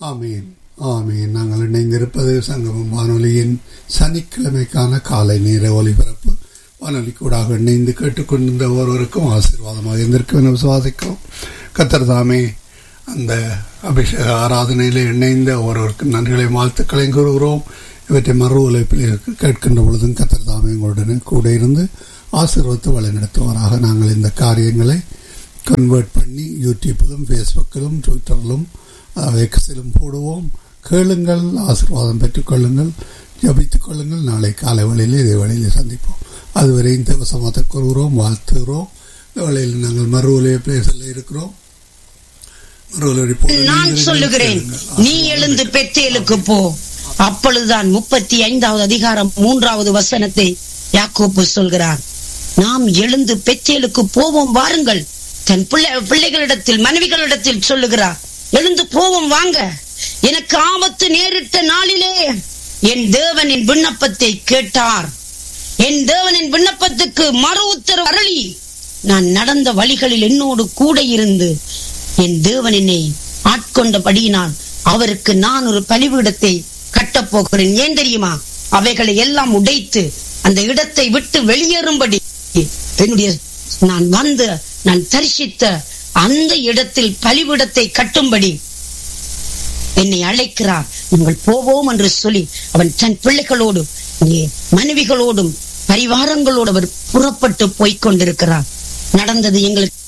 ஆமீன் ஆமீன் நாங்கள் இணைந்திருப்பது சங்கமம் வானொலியின் சனிக்கிழமைக்கான காலை நேர ஒலிபரப்பு வானொலி கூடாக இணைந்து கேட்டுக்கொண்டிருந்த ஒருவருக்கும் ஆசீர்வாதமாக இருந்திருக்கும் என விசுவாசிக்கிறோம் கத்தர் தாமே அந்த அபிஷேக ஆராதனையில் இணைந்த ஒருவருக்கும் நன்றிகளை வாழ்த்துக்களையும் கூறுகிறோம் இவற்றை மறு உழைப்பில் கேட்கின்ற பொழுதும் கத்தர் தாமே எங்களுடன் கூட இருந்து ஆசீர்வத்து வழிநடத்துவாராக நாங்கள் இந்த காரியங்களை கன்வெர்ட் பண்ணி யூடியூப்பிலும் ஃபேஸ்புக்கிலும் ட்விட்டரிலும் எக்ஸிலும் போடுவோம் கேளுங்கள் ஆசீர்வாதம் பெற்றுக்கொள்ளுங்கள் ஜபித்துக் கொள்ளுங்கள் நாளை காலை வழியில் இதே வழியில் சந்திப்போம் அதுவரை இந்த வசமத்தை கூறுகிறோம் வாழ்த்துகிறோம் இந்த வழியில் நாங்கள் மறு உலக செல்ல இருக்கிறோம் மறு உலகை நான் சொல்லுகிறேன் நீ எழுந்து பெத்தேலுக்கு போ அப்பொழுதுதான் முப்பத்தி ஐந்தாவது அதிகாரம் மூன்றாவது வசனத்தை யாக்கோப்பு சொல்கிறார் நாம் எழுந்து பெத்தேலுக்கு போவோம் வாருங்கள் தன் பிள்ளை பிள்ளைகளிடத்தில் மனைவிகளிடத்தில் சொல்லுகிறார் எழுந்து போவோம் வாங்க எனக்கு ஆபத்து நேரிட்ட நாளிலே என் தேவனின் விண்ணப்பத்தை கேட்டார் என் தேவனின் விண்ணப்பத்துக்கு மறு உத்தரவு அருளி நான் நடந்த வழிகளில் என்னோடு கூட இருந்து என் தேவன் என்னை ஆட்கொண்டபடியினால் அவருக்கு நான் ஒரு பலிபீடத்தை கட்டப் போகிறேன் ஏன் தெரியுமா அவைகளை எல்லாம் உடைத்து அந்த இடத்தை விட்டு வெளியேறும்படி என்னுடைய நான் வந்த நான் தரிசித்த அந்த இடத்தில் பலிபீடத்தை கட்டும்படி என்னை அழைக்கிறார் நீங்கள் போவோம் என்று சொல்லி அவன் தன் பிள்ளைகளோடு மனைவிகளோடும் பரிவாரங்களோடு அவர் புறப்பட்டு போய்க் கொண்டிருக்கிறார் நடந்தது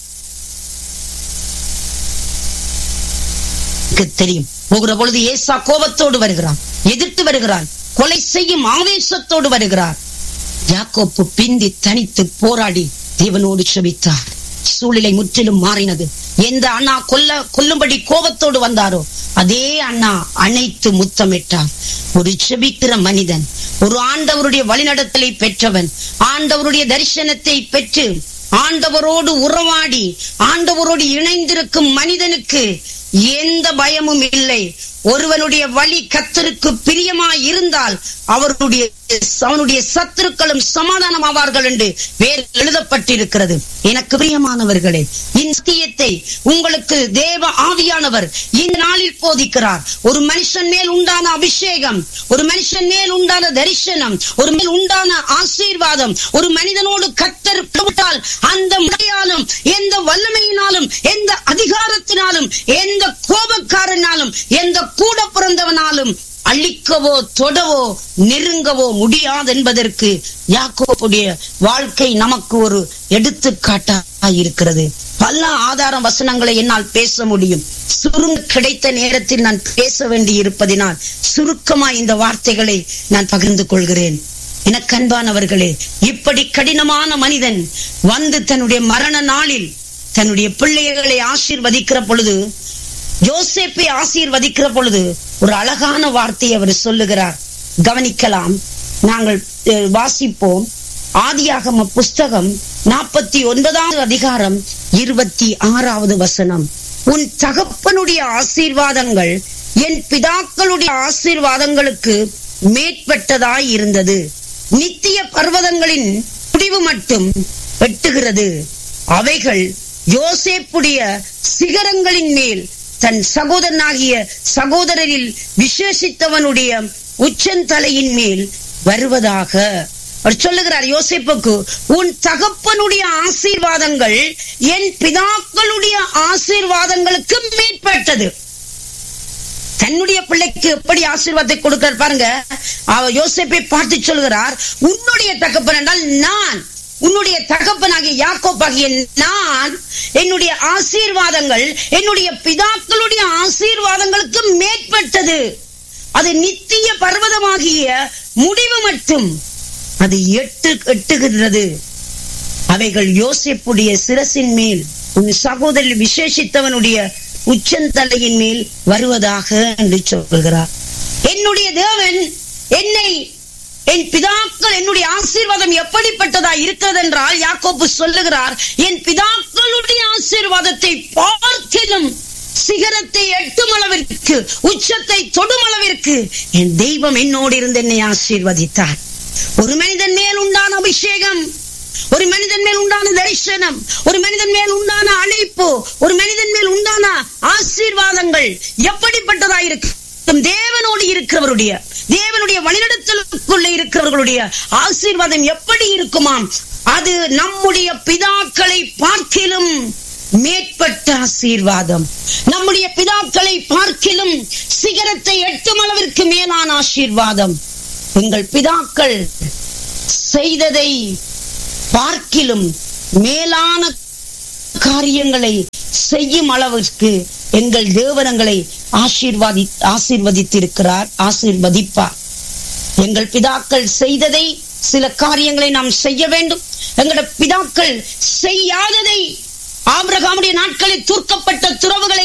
எங்களுக்கு தெரியும் போகிற பொழுது ஏசா கோபத்தோடு வருகிறான் எதிர்த்து வருகிறான் கொலை செய்யும் ஆவேசத்தோடு வருகிறார் யாக்கோப்பு பிந்தி தனித்து போராடி தேவனோடு செபித்தார் சூழ்நிலை முற்றிலும் மாறினது எந்த அண்ணா கொல்ல கொல்லும்படி கோபத்தோடு வந்தாரோ அதே அண்ணா அனைத்து முத்தமிட்டார் ஒரு செபிக்கிற மனிதன் ஒரு ஆண்டவருடைய வழிநடத்தலை பெற்றவன் ஆண்டவருடைய தரிசனத்தை பெற்று ஆண்டவரோடு உறவாடி ஆண்டவரோடு இணைந்திருக்கும் மனிதனுக்கு எந்த பயமும் இல்லை ஒருவனுடைய வழி கத்தருக்கு பிரியமாய் இருந்தால் அவருடைய அவனுடைய சத்துருக்களும் சமாதானம் ஆவார்கள் என்று வேறு எழுதப்பட்டிருக்கிறது எனக்கு பிரியமானவர்களே இந்தியத்தை உங்களுக்கு தேவ ஆவியானவர் இந்த நாளில் போதிக்கிறார் ஒரு மனுஷன் மேல் உண்டான அபிஷேகம் ஒரு மனுஷன் மேல் உண்டான தரிசனம் ஒரு மேல் உண்டான ஆசீர்வாதம் ஒரு மனிதனோடு கத்தர் விட்டால் அந்த முறையாலும் எந்த வல்லமையினாலும் எந்த அதிகாரத்தினாலும் எந்த கோபக்காரனாலும் எந்த கூட பிறந்தவனாலும் அழிக்கவோ தொடவோ நெருங்கவோ முடியாது என்பதற்கு யாக்கோப்புடைய வாழ்க்கை நமக்கு ஒரு எடுத்துக்காட்டாக இருக்கிறது பல ஆதார வசனங்களை என்னால் பேச முடியும் சுருங்க கிடைத்த நேரத்தில் நான் பேச வேண்டி இருப்பதினால் சுருக்கமாய் இந்த வார்த்தைகளை நான் பகிர்ந்து கொள்கிறேன் எனக்கு அன்பானவர்களே இப்படி கடினமான மனிதன் வந்து தன்னுடைய மரண நாளில் தன்னுடைய பிள்ளைகளை ஆசீர்வதிக்கிற பொழுது யோசேப்பை ஆசீர்வதிக்கிற பொழுது ஒரு அழகான வார்த்தையை அவர் சொல்லுகிறார் கவனிக்கலாம் நாங்கள் வாசிப்போம் ஆதியாகம புஸ்தகம் நாற்பத்தி ஒன்பதாவது அதிகாரம் இருபத்தி ஆறாவது வசனம் உன் தகப்பனுடைய ஆசீர்வாதங்கள் என் பிதாக்களுடைய ஆசீர்வாதங்களுக்கு மேற்பட்டதாய் இருந்தது நித்திய பர்வதங்களின் முடிவு மட்டும் வெட்டுகிறது அவைகள் யோசேப்புடைய சிகரங்களின் மேல் தன் சகோதரனாகிய சகோதரரில் விசேஷித்தவனுடைய உச்சந்தலையின் மேல் வருவதாக அவர் சொல்லுகிறார் யோசிப்புக்கு உன் தகப்பனுடைய ஆசீர்வாதங்கள் என் பிதாக்களுடைய ஆசீர்வாதங்களுக்கு மேற்பட்டது தன்னுடைய பிள்ளைக்கு எப்படி ஆசீர்வாதத்தை கொடுக்கிறார் பாருங்க அவர் யோசிப்பை பார்த்து சொல்கிறார் உன்னுடைய தகப்பன் என்றால் நான் உன்னுடைய தகப்பனாகிய யாக்கோப்பாகிய நான் என்னுடைய ஆசீர்வாதங்கள் என்னுடைய பிதாக்களுடைய ஆசீர்வாதங்களுக்கு மேற்பட்டது அது நித்திய பர்வதமாகிய முடிவு மட்டும் அது எட்டு எட்டுகிறது அவைகள் யோசிப்புடைய சிரசின் மேல் உன் சகோதரி விசேஷித்தவனுடைய உச்சந்தலையின் மேல் வருவதாக என்று சொல்கிறார் என்னுடைய தேவன் என்னை என் பிதாக்கள் என்னுடைய ஆசீர்வாதம் எப்படிப்பட்டதா இருக்கிறது என்றால் யாக்கோப்பு சொல்லுகிறார் என் பிதாக்களுடைய ஆசீர்வாதத்தை பார்க்கிலும் சிகரத்தை எட்டும் அளவிற்கு உச்சத்தை தொடும் அளவிற்கு என் தெய்வம் என்னோடு இருந்து என்னை ஆசீர்வதித்தார் ஒரு மனிதன் மேல் உண்டான அபிஷேகம் ஒரு மனிதன் மேல் உண்டான தரிசனம் ஒரு மனிதன் மேல் உண்டான அழைப்பு ஒரு மனிதன் மேல் உண்டான ஆசீர்வாதங்கள் எப்படிப்பட்டதாயிருக்கும் தேவனோடு இருக்கிறவருடைய தேவனுடைய வழிநடத்தலுக்குள்ள இருக்கிறவர்களுடைய ஆசீர்வாதம் எப்படி இருக்குமாம் அது நம்முடைய பிதாக்களை பார்க்கிலும் மேற்பட்ட ஆசீர்வாதம் நம்முடைய பிதாக்களை பார்க்கிலும் சிகரத்தை எட்டும் அளவிற்கு மேலான ஆசீர்வாதம் எங்கள் பிதாக்கள் செய்ததை பார்க்கிலும் மேலான காரியங்களை செய்யும் அளவிற்கு எங்கள் தேவனங்களை ஆசீர்வாதி ஆசீர்வதித்திருக்கிறார் ஆசீர்வதிப்பார் எங்கள் பிதாக்கள் செய்ததை சில காரியங்களை நாம் செய்ய வேண்டும் எங்களோட பிதாக்கள் செய்யாததை ஆபிரகாமுடைய நாட்களில் தூர்க்கப்பட்ட துறவுகளை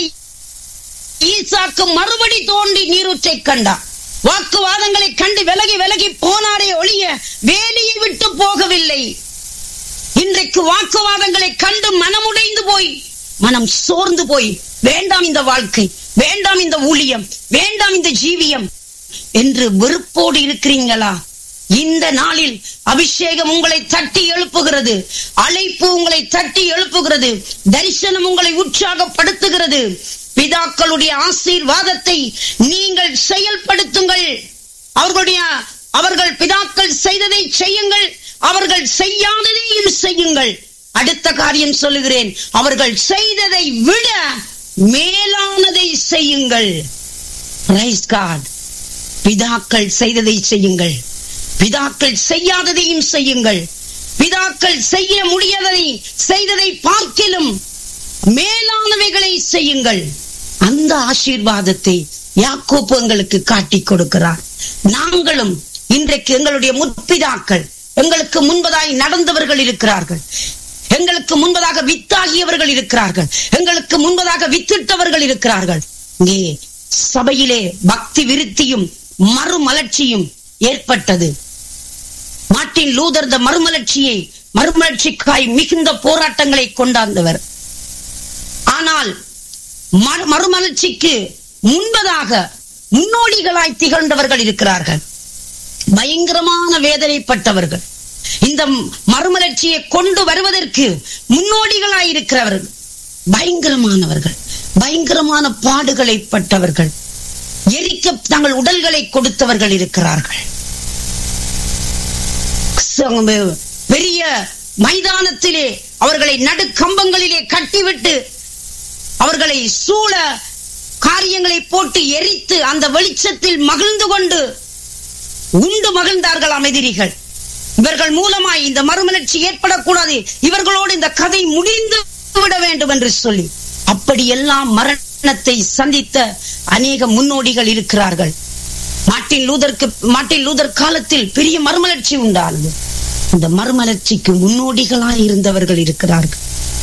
ஈசாக்கு மறுபடி தோண்டி நீரூற்றை கண்டார் வாக்குவாதங்களை கண்டு விலகி விலகி போனாரே ஒழிய வேலியை விட்டு போகவில்லை இன்றைக்கு வாக்குவாதங்களை கண்டு மனமுடைந்து போய் மனம் சோர்ந்து போய் வேண்டாம் இந்த வாழ்க்கை வேண்டாம் இந்த ஊழியம் வேண்டாம் இந்த ஜீவியம் என்று வெறுப்போடு இருக்கிறீங்களா இந்த நாளில் அபிஷேகம் உங்களை தட்டி எழுப்புகிறது அழைப்பு உங்களை தட்டி எழுப்புகிறது தரிசனம் உங்களை உற்சாகப்படுத்துகிறது பிதாக்களுடைய ஆசீர்வாதத்தை நீங்கள் செயல்படுத்துங்கள் அவர்களுடைய அவர்கள் பிதாக்கள் செய்ததை செய்யுங்கள் அவர்கள் செய்யாததையும் செய்யுங்கள் அடுத்த காரியம் சொல்லுகிறேன் அவர்கள் செய்ததை விட மேலானதை செய்யுங்கள் Praise God. பிதாக்கள் செய்ததை செய்யுங்கள் பிதாக்கள் செய்யாததையும் செய்யுங்கள் பிதாக்கள் செய்ய முடியாததை செய்ததை பார்க்கிலும் மேலானவைகளை செய்யுங்கள் அந்த ஆசீர்வாதத்தை யாக்கோப்பு எங்களுக்கு காட்டிக் கொடுக்கிறார் நாங்களும் இன்றைக்கு எங்களுடைய முற்பிதாக்கள் எங்களுக்கு முன்பதாய் நடந்தவர்கள் இருக்கிறார்கள் எங்களுக்கு முன்பதாக வித்தாகியவர்கள் இருக்கிறார்கள் எங்களுக்கு முன்பதாக வித்திட்டவர்கள் இருக்கிறார்கள் இங்கே சபையிலே பக்தி விருத்தியும் மறுமலர்ச்சியும் ஏற்பட்டது மார்ட்டின் லூதர் இந்த மறுமலர்ச்சியை மறுமலர்ச்சிக்காய் மிகுந்த போராட்டங்களை கொண்டாந்தவர் ஆனால் மறு- மறுமலர்ச்சிக்கு முன்பதாக முன்னோடிகளாய் திகழ்ந்தவர்கள் இருக்கிறார்கள் பயங்கரமான வேதனைப்பட்டவர்கள் இந்த மறுமலர்ச்சியை கொண்டு வருவதற்கு முன்னோடிகளாய் இருக்கிறவர்கள் பயங்கரமானவர்கள் பயங்கரமான பாடுகளை பட்டவர்கள் எரிக்க தங்கள் உடல்களை கொடுத்தவர்கள் இருக்கிறார்கள் ச- பெரிய மைதானத்திலே அவர்களை நடு கம்பங்களிலே கட்டிவிட்டு அவர்களை சூழ காரியங்களை போட்டு எரித்து அந்த வெளிச்சத்தில் மகிழ்ந்து கொண்டு உண்டு மகிழ்ந்தார்கள் அமைதிரிகள் இவர்கள் மூலமாய் இந்த மறுமலர்ச்சி ஏற்படக்கூடாது இவர்களோடு இந்த கதை முடிந்து விட வேண்டும் என்று சொல்லி அப்படியெல்லாம் மரணத்தை சந்தித்த அநேக முன்னோடிகள் இருக்கிறார்கள் மார்ட்டின் லூதருக்கு மார்ட்டின் லூதர் காலத்தில் பெரிய மறுமலர்ச்சி உண்டானது இந்த மறுமலர்ச்சிக்கு முன்னோடிகளாய் இருந்தவர்கள் இருக்கிறார்கள்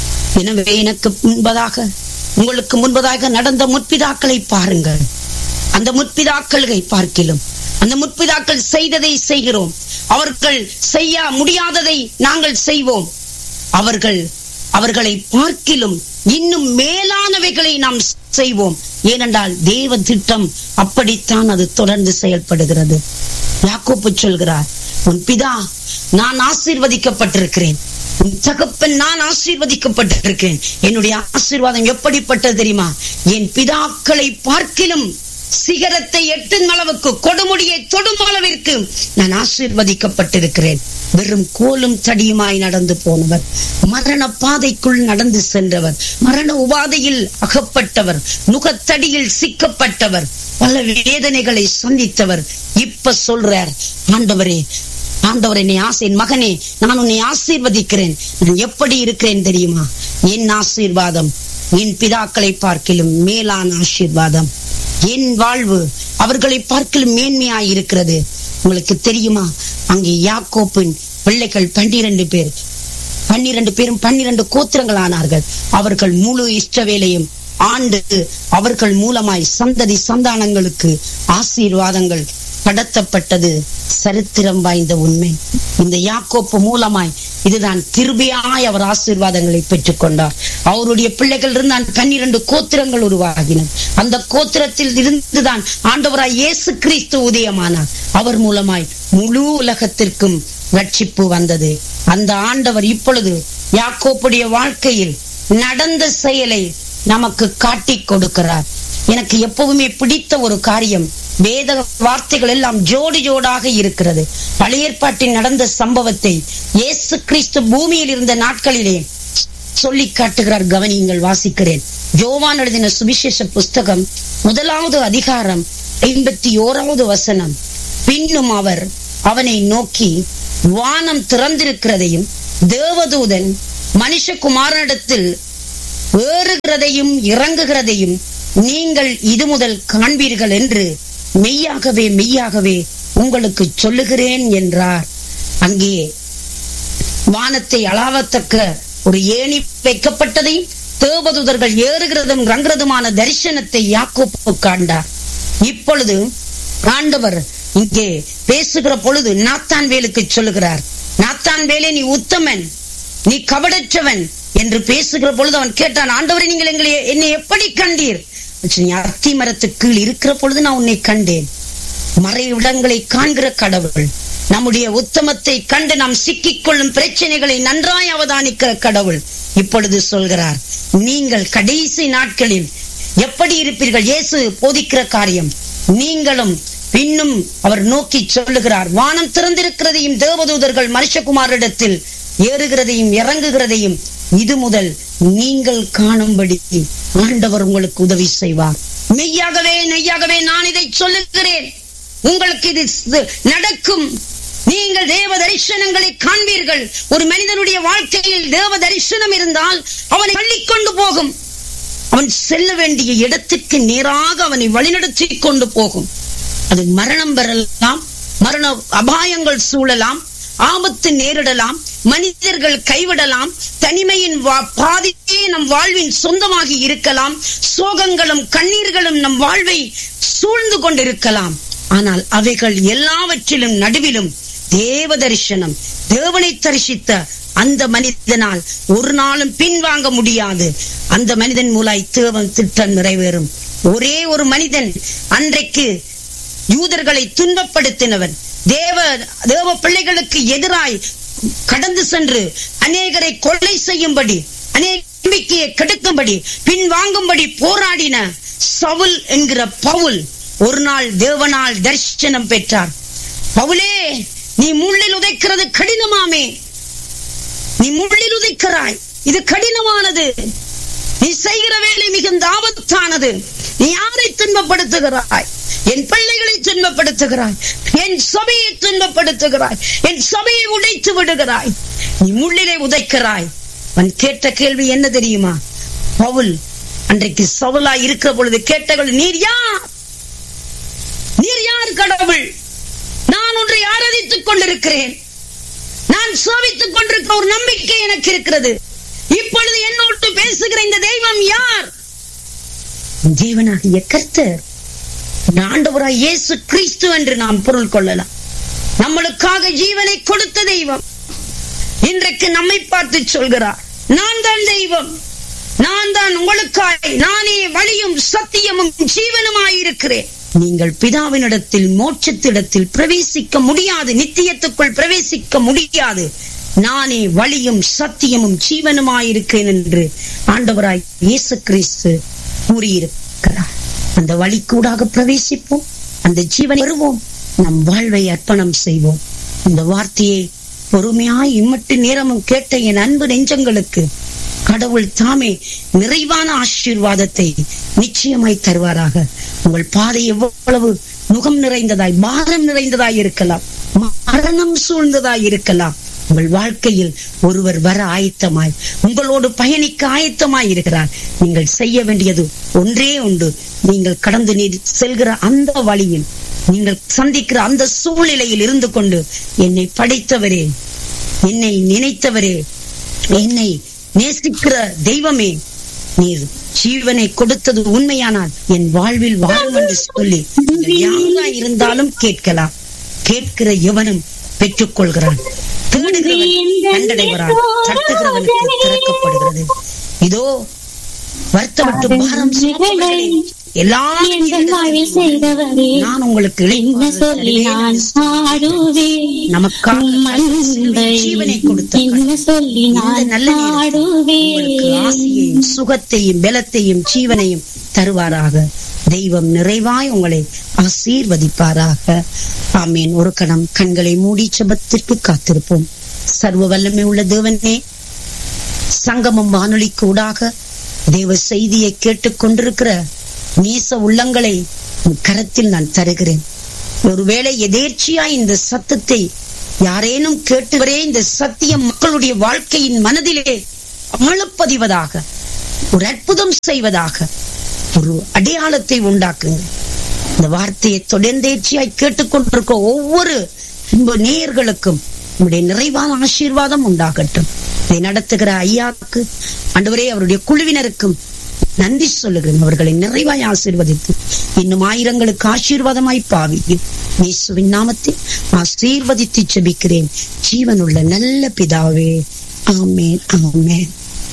எனவே எனக்கு முன்பதாக உங்களுக்கு முன்பதாக நடந்த முற்பிதாக்களை பாருங்கள் அந்த முற்பிதாக்களை பார்க்கிலும் அந்த முற்பிதாக்கள் செய்ததை செய்கிறோம் அவர்கள் செய்ய முடியாததை நாங்கள் செய்வோம் அவர்கள் அவர்களை பார்க்கிலும் இன்னும் மேலானவைகளை நாம் செய்வோம் ஏனென்றால் தேவ திட்டம் அப்படித்தான் அது தொடர்ந்து செயல்படுகிறது யாக்கோப்பு சொல்கிறார் உன் பிதா நான் ஆசீர்வதிக்கப்பட்டிருக்கிறேன் உன் தகப்பன் நான் ஆசீர்வதிக்கப்பட்டிருக்கிறேன் என்னுடைய ஆசீர்வாதம் எப்படிப்பட்டது தெரியுமா என் பிதாக்களை பார்க்கிலும் சிகரத்தை எட்டும் அளவுக்கு கொடுமுடியை தொடும் அளவிற்கு நான் ஆசீர்வதிக்கப்பட்டிருக்கிறேன் வெறும் கோலும் தடியுமாய் நடந்து போனவர் மரண பாதைக்குள் நடந்து சென்றவர் மரண உபாதையில் அகப்பட்டவர் நுகத்தடியில் சிக்கப்பட்டவர் பல வேதனைகளை சந்தித்தவர் இப்ப சொல்றார் ஆண்டவரே ஆண்டவர் என்னை ஆசை என் மகனே நான் உன்னை ஆசீர்வதிக்கிறேன் நான் எப்படி இருக்கிறேன் தெரியுமா என் ஆசீர்வாதம் என் பிதாக்களை பார்க்கிலும் மேலான ஆசீர்வாதம் என் வாழ்வு அவர்களை பார்க்கிலும் மேன்மையாய் இருக்கிறது உங்களுக்கு தெரியுமா அங்கே யாக்கோப்பின் பிள்ளைகள் பன்னிரண்டு பேர் பன்னிரண்டு பேரும் பன்னிரண்டு கோத்திரங்கள் ஆனார்கள் அவர்கள் முழு இஷ்டவேலையும் ஆண்டு அவர்கள் மூலமாய் சந்ததி சந்தானங்களுக்கு ஆசீர்வாதங்கள் கடத்தப்பட்டது சரித்திரம் வாய்ந்த உண்மை இந்த யாக்கோப்பு மூலமாய் இதுதான் கிருபையாய் அவர் ஆசீர்வாதங்களை பெற்றுக்கொண்டார் அவருடைய பிள்ளைகள் இருந்தான் பன்னிரண்டு கோத்திரங்கள் உருவாகின அந்த கோத்திரத்தில் இருந்துதான் ஆண்டவராய் இயேசு கிறிஸ்து உதயமானார் அவர் மூலமாய் முழு உலகத்திற்கும் ரட்சிப்பு வந்தது அந்த ஆண்டவர் இப்பொழுது யாக்கோப்புடைய வாழ்க்கையில் நடந்த செயலை நமக்கு காட்டிக் கொடுக்கிறார் எனக்கு எப்பவுமே பிடித்த ஒரு காரியம் வேத வார்த்தைகள் எல்லாம் ஜோடி ஜோடாக இருக்கிறது பழைய ஏற்பாட்டில் நடந்த சம்பவத்தை இயேசு கிறிஸ்து பூமியில் இருந்த நாட்களிலே சொல்லி காட்டுகிறார் கவனியுங்கள் வாசிக்கிறேன் ஜோவான் எழுதின சுவிசேஷ புஸ்தகம் முதலாவது அதிகாரம் ஐம்பத்தி ஓராவது வசனம் பின்னும் அவர் அவனை நோக்கி வானம் திறந்திருக்கிறதையும் தேவதூதன் மனுஷகுமாரனிடத்தில் ஏறுகிறதையும் இறங்குகிறதையும் நீங்கள் இது முதல் காண்பீர்கள் என்று மெய்யாகவே மெய்யாகவே உங்களுக்கு சொல்லுகிறேன் என்றார் அங்கே வானத்தை அளவத்தக்க ஒரு ஏணி வைக்கப்பட்டதையும் தேவதூதர்கள் ஏறுகிறதும் இறங்குறதுமான தரிசனத்தை யாக்கோப்பு காண்டார் இப்பொழுது ஆண்டவர் இங்கே பேசுகிற பொழுது நாத்தான் வேலுக்கு சொல்லுகிறார் நாத்தான் வேலே நீ உத்தமன் நீ கபடற்றவன் என்று பேசுகிற பொழுது அவன் கேட்டான் ஆண்டவரை நீங்கள் எங்களை என்னை எப்படி கண்டீர் நீ அத்தி மரத்து கீழ் இருக்கிற பொழுது நான் உன்னை கண்டேன் மறைவிடங்களை காண்கிற கடவுள் நம்முடைய உத்தமத்தை கண்டு நாம் சிக்கிக் கொள்ளும் பிரச்சனைகளை நன்றாய் அவதானிக்கிற கடவுள் இப்பொழுது சொல்கிறார் நீங்கள் கடைசி நாட்களில் எப்படி இருப்பீர்கள் இயேசு போதிக்கிற காரியம் நீங்களும் பின்னும் அவர் நோக்கி சொல்லுகிறார் வானம் திறந்திருக்கிறதையும் தேவதூதர்கள் மனுஷகுமாரிடத்தில் ஏறுகிறதையும் இறங்குகிறதையும் இது முதல் நீங்கள் காணும்படி ஆண்டவர் உங்களுக்கு உதவி செய்வார் மெய்யாகவே நெய்யாகவே நான் இதை சொல்லுகிறேன் உங்களுக்கு இது நடக்கும் நீங்கள் தேவ தரிசனங்களை காண்பீர்கள் ஒரு மனிதனுடைய வாழ்க்கையில் தேவ தரிசனம் இருந்தால் அவனை கொண்டு போகும் அவன் செல்ல வேண்டிய இடத்துக்கு நேராக அவனை வழிநடத்தி கொண்டு போகும் அது மரணம் பெறலாம் மரண அபாயங்கள் சூழலாம் ஆபத்து நேரிடலாம் மனிதர்கள் கைவிடலாம் தனிமையின் பாதியே நம் வாழ்வின் சொந்தமாகி இருக்கலாம் சோகங்களும் கண்ணீர்களும் நம் வாழ்வை சூழ்ந்து கொண்டிருக்கலாம் ஆனால் அவைகள் எல்லாவற்றிலும் நடுவிலும் தேவ தரிசனம் தேவனை தரிசித்த அந்த மனிதனால் ஒரு நாளும் பின்வாங்க முடியாது அந்த மனிதன் மூலாய் தேவன் திட்டம் நிறைவேறும் ஒரே ஒரு மனிதன் அன்றைக்கு யூதர்களை துன்பப்படுத்தினவன் தேவ தேவ பிள்ளைகளுக்கு எதிராய் கடந்து சென்று அநேகரை கொள்ளை செய்யும்படி அநேக நம்பிக்கையை கெடுக்கும்படி பின் வாங்கும்படி போராடின சவுல் என்கிற பவுல் ஒரு நாள் தேவனால் தரிசனம் பெற்றார் பவுலே நீ முள்ளில் உதைக்கிறது கடினமாமே நீ முள்ளில் உதைக்கிறாய் இது கடினமானது நீ செய்கிற வேலை மிகுந்த ஆபத்தானது நீ யாரை துன்பப்படுத்துகிறாய் என் பிள்ளைகளை துன்பப்படுத்துகிறாய் என் சபையை துன்பப்படுத்துகிறாய் என் சபையை உடைத்து விடுகிறாய் நீ முள்ளிலே உதைக்கிறாய் அவன் கேட்ட கேள்வி என்ன தெரியுமா பவுல் அன்றைக்கு சவுலா இருக்கிற பொழுது கேட்டகள் நீர் யார் நீர் யார் கடவுள் நான் ஒன்றை ஆராதித்துக் கொண்டிருக்கிறேன் நான் சோபித்துக் கொண்டிருக்கிற ஒரு நம்பிக்கை எனக்கு இருக்கிறது இப்பொழுது என்னோடு பேசுகிற இந்த தெய்வம் யார் தேவனாகிய கர்த்தர் ஆண்டவராய் இயேசு கிறிஸ்து என்று நாம் பொருள் கொள்ளலாம் நம்மளுக்காக ஜீவனை கொடுத்த தெய்வம் இன்றைக்கு நம்மை பார்த்து சொல்கிறார் நான் தான் தெய்வம் நான் தான் உங்களுக்காய் நானே வழியும் சத்தியமும் ஜீவனுமாயிருக்கிறேன் நீங்கள் பிதாவினிடத்தில் மோட்சத்திடத்தில் பிரவேசிக்க முடியாது நித்தியத்துக்குள் பிரவேசிக்க முடியாது நானே வழியும் சத்தியமும் ஜீவனுமாயிருக்கேன் என்று ஆண்டவராய் இயேசு கிறிஸ்து கூறியிருக்கிறார் அந்த வழி கூடாக பிரவேசிப்போம் அந்த ஜீவனை பெறுவோம் நம் வாழ்வை அர்ப்பணம் செய்வோம் இந்த வார்த்தையை பொறுமையாய் இம்மட்டு நேரமும் கேட்ட என் அன்பு நெஞ்சங்களுக்கு கடவுள் தாமே நிறைவான ஆசீர்வாதத்தை நிச்சயமாய் தருவாராக உங்கள் பாதை எவ்வளவு முகம் நிறைந்ததாய் பாரம் நிறைந்ததாய் இருக்கலாம் மரணம் சூழ்ந்ததாய் இருக்கலாம் உங்கள் வாழ்க்கையில் ஒருவர் வர ஆயத்தமாய் உங்களோடு பயணிக்க ஆயத்தமாய் இருக்கிறார் நீங்கள் செய்ய வேண்டியது ஒன்றே உண்டு நீங்கள் கடந்து நீர் செல்கிற அந்த வழியில் நீங்கள் சந்திக்கிற அந்த சூழ்நிலையில் இருந்து கொண்டு என்னை படைத்தவரே என்னை நினைத்தவரே என்னை நேசிக்கிற தெய்வமே நீர் ஜீவனை கொடுத்தது உண்மையானால் என் வாழ்வில் வாழும் என்று சொல்லி யாரா இருந்தாலும் கேட்கலாம் கேட்கிற எவனும் பெற்றுக் கொள்கிறான் தேடுகிறவன் கண்டடைவரான் தட்டுகிறவனுக்கு திறக்கப்படுகிறது இதோ வருத்தப்பட்டு பாரம் சுமப்பவர்களே, எல்லா வாழ்வில் செய்தவரே நான் உங்களுக்கு என்ன சொல்லி நான் பாடுவேன் நமக்காக உம் அன்பை ஜீவனை கொடுத்த என்ன சொல்லி இந்த நான் நல்ல நேரத்தில் உங்களுக்கு பாடுவேன் ஆசையையும் சுகத்தையும் பலத்தையும் ஜீவனையும் தருவாராக தெய்வம் நிறைவாய் உங்களை ஆசீர்வதிப்பாராக ஆமீன் ஒரு கணம் கண்களை மூடி செபத்திற்கு காத்திருப்போம் சர்வ வல்லமை உள்ள தேவனே சங்கமம் வானொலிக்கு ஊடாக தேவ செய்தியை கேட்டுக் கொண்டிருக்கிற நேச உள்ளங்களை உன் கரத்தில் நான் தருகிறேன் ஒருவேளை எதேர்ச்சியா இந்த சத்தத்தை யாரேனும் கேட்டுவரே இந்த சத்தியம் மக்களுடைய வாழ்க்கையின் மனதிலே ஆழப்பதிவதாக ஒரு அற்புதம் செய்வதாக ஒரு அடையாளத்தை உண்டாக்குங்க இந்த வார்த்தையை தொடர்ந்தேர்ச்சியாய் கேட்டுக்கொண்டிருக்க ஒவ்வொரு இன்ப நேயர்களுக்கும் உங்களுடைய நிறைவான ஆசீர்வாதம் உண்டாகட்டும் இதை நடத்துகிற ஐயாவுக்கு ஆண்டவரே அவருடைய குழுவினருக்கும் நன்றி சொல்லுகிறேன் அவர்களை நிறைவாய் ஆசீர்வதித்து இன்னும் ஆயிரங்களுக்கு ஆசீர்வாதமாய் பாவியும் இயேசுவின் நாமத்தில் ஆசீர்வதித்து ஜெபிக்கிறேன் ஜீவனுள்ள நல்ல பிதாவே ஆமேன் ஆமேன்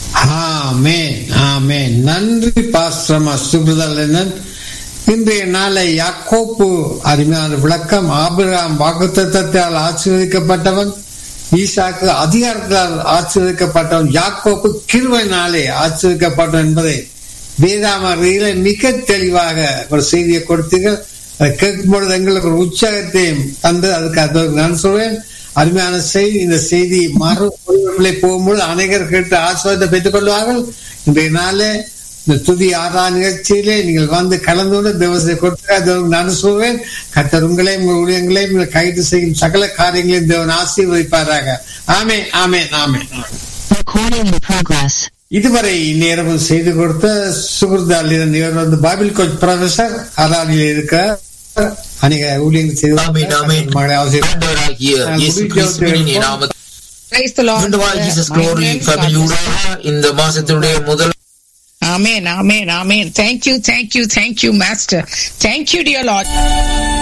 ஆமென் ஆமென் நன்றி பாஸ்ரமா சுபிரதலனன் இன்றைய நாளை யாக்கோப்பு அருமையான விளக்கம் ஆபிரகாம் வாக்குத்தத்தால் ஆசீர்வதிக்கப்பட்டவன் ஈசாக்கு அதிகாரத்தால் ஆசீர்வதிக்கப்பட்டவன் யாக்கோப்பு கிருவை நாளே ஆசீர்வதிக்கப்பட்டவன் என்பதை வேதாமரியில மிக தெளிவாக ஒரு செய்தியை கொடுத்தீர்கள் அதை கேட்கும் பொழுது எங்களுக்கு ஒரு உற்சாகத்தையும் தந்து அதுக்கு அது நான் சொல்வேன் அருமையான செய்தி இந்த செய்தி மறு ஒளிபரப்பிலே போகும்போது அநேகர் கேட்டு ஆசிரியத்தை பெற்றுக் கொள்வார்கள் இன்றைய நாளே இந்த துதி ஆறா நிகழ்ச்சியிலே நீங்கள் வந்து கலந்து கொண்டு தேவசத்தை கொடுத்து அது நான் சொல்வேன் கத்தர் உங்களையும் உங்கள் ஊழியங்களையும் உங்களை கைது செய்யும் சகல காரியங்களையும் தேவன் ஆசீர்வதிப்பாராக ஆமே ஆமே ஆமே Recording in progress. இதுவரை நேரமும் செய்து கொடுத்த சுகுர்தாலின் இவர் வந்து பைபிள் கோச் ப்ரொஃபசர் அராலியில் இருக்க அநேக ஊழியங்கள் செய்து ஆமென், ஆமென். மகளை ஆசீர்வதிப்பார். ஆண்டவராகிய இயேசு கிறிஸ்துவின் இனிய நாமத்தில் Praise the Lord. மீண்டுமாய் Jesus My glory name is family God. ஊடாக இந்த மாசத்தினுடைய முதல் Amen, amen, amen. Thank you, thank you, thank you, Master. Thank you, dear Lord.